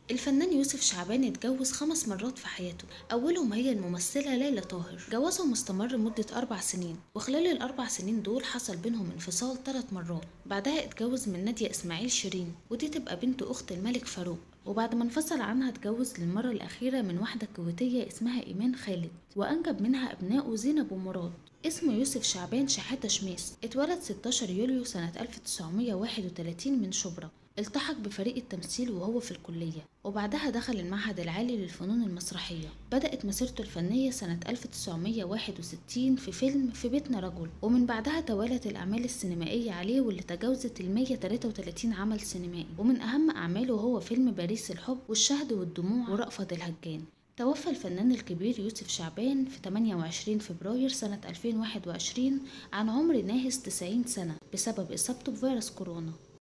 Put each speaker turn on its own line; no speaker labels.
الفنان يوسف شعبان اتجوز خمس مرات في حياته أولهم هي الممثلة ليلى طاهر جوازهم استمر مدة أربع سنين وخلال الأربع سنين دول حصل بينهم انفصال ثلاث مرات بعدها اتجوز من نادية إسماعيل شيرين ودي تبقى بنت أخت الملك فاروق وبعد ما انفصل عنها اتجوز للمرة الأخيرة من واحدة كويتية اسمها إيمان خالد وأنجب منها أبنائه زينب ومراد اسمه يوسف شعبان شحاتة شميس اتولد 16 يوليو سنة 1931 من شبرا التحق بفريق التمثيل وهو في الكلية وبعدها دخل المعهد العالي للفنون المسرحية بدأت مسيرته الفنية سنة 1961 في فيلم في بيتنا رجل ومن بعدها توالت الأعمال السينمائية عليه واللي تجاوزت ال 133 عمل سينمائي ومن أهم أعماله هو فيلم باريس الحب والشهد والدموع ورأفت الهجان توفى الفنان الكبير يوسف شعبان في 28 فبراير سنة 2021 عن عمر ناهز 90 سنة بسبب إصابته بفيروس كورونا